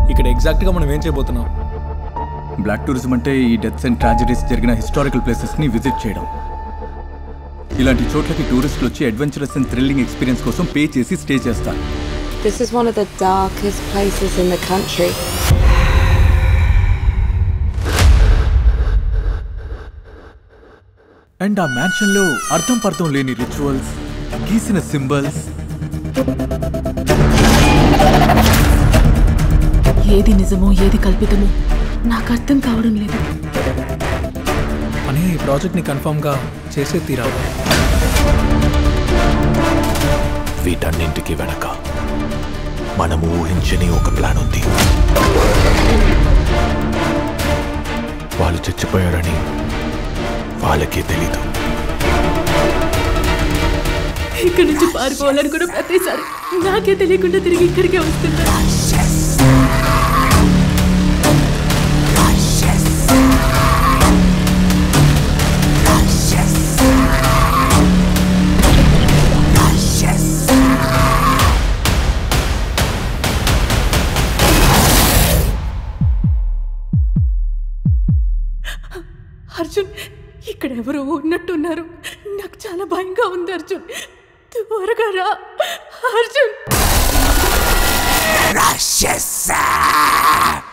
ఇక్కడ ఎగ్జాక్ట్గా మనం ఏం చేయబోతున్నాం బ్లాక్ టూరిజం అంటే ఈ డెత్స్ అండ్ ట్రాజడీస్ జరిగిన హిస్టారికల్ ప్లేసెస్ని విజిట్ చేయడం ఇలాంటి చోట్లకి టూరిస్టులు వచ్చి అడ్వెంచరస్ అండ్ థ్రిల్లింగ్ ఎక్స్పీరియన్స్ కోసం పే చేసి స్టే చేస్తారు This is one of the darkest places in the country. And ఆ మ్యాన్షన్లో అర్థం పర్థం లేని రిచువల్స్ గీసిన సింబల్స్ ఏది నిజమో ఏది కల్పితమో నాకు అర్థం కావడం లేదు అని ఈ ప్రాజెక్ట్ని కన్ఫామ్గా చేసే తీరాలి వీటన్నింటికి వెనక మనం ఊహించని ఒక ప్లాన్ ఉంది వాళ్ళు చచ్చిపోయారని వాళ్ళకే తెలీదు ఇక్కడి నుంచి పారిపోవాలని కూడా ప్రతిసారి నాకే తెలియకుండా తిరిగి ఇక్కడికే వస్తున్నా అర్జున్ ఇక్కడ ఎవరో ఉన్నట్టున్నారు నాకు చాలా భయంగా ఉంది అర్జున్ త్వరగా రా అర్జున్ రాక్షస